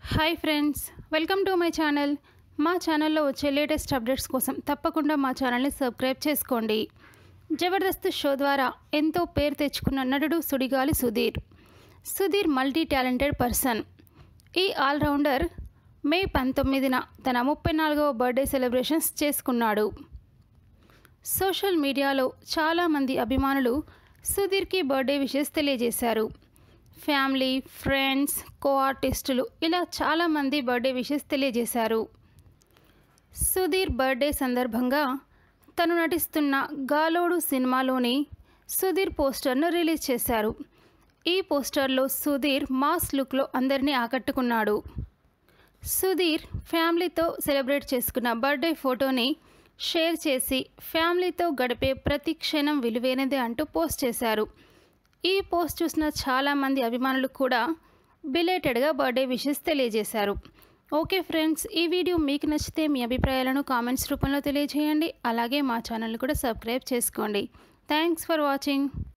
hi friends welcome to my channel మా ఛానల్లో వచ్చే లేటెస్ట్ అప్డేట్స్ కోసం తప్పకుండా మా ఛానల్ని సబ్స్క్రైబ్ చేసుకోండి జబర్దస్త్ షో ద్వారా ఎంతో పేరు తెచ్చుకున్న నటుడు Sudigali Sudheer Sudheer multi talented person ఈ ఆల్రౌండర్ మే పంతొమ్మిదిన తన ముప్పై నాలుగవ బర్త్డే సెలబ్రేషన్స్ చేసుకున్నాడు సోషల్ మీడియాలో చాలామంది అభిమానులు సుధీర్కి బర్త్డే విషెస్ తెలియజేశారు ఫ్యామిలీ ఫ్రెండ్స్ కో ఆర్టిస్టులు ఇలా చాలామంది బర్త్డే విషెస్ తెలియజేశారు సుధీర్ బర్త్డే సందర్భంగా తను నటిస్తున్న గాలోడు సినిమాలోని సుధీర్ పోస్టర్ను రిలీజ్ చేశారు ఈ పోస్టర్లో సుధీర్ మాస్ లుక్లో అందరినీ ఆకట్టుకున్నాడు సుధీర్ ఫ్యామిలీతో సెలబ్రేట్ చేసుకున్న బర్త్డే ఫోటోని షేర్ చేసి ఫ్యామిలీతో గడిపే ప్రతి క్షణం విలువైనదే అంటూ పోస్ట్ చేశారు ఈ పోస్ట్ చూసిన చాలామంది అభిమానులు కూడా బిలేటెడ్గా బర్త్డే విషెస్ తెలియజేశారు ఓకే ఫ్రెండ్స్ ఈ వీడియో మీకు నచ్చితే మీ అభిప్రాయాలను కామెంట్స్ రూపంలో తెలియజేయండి అలాగే మా ఛానల్ కూడా సబ్స్క్రైబ్ చేసుకోండి థ్యాంక్స్ ఫర్ వాచింగ్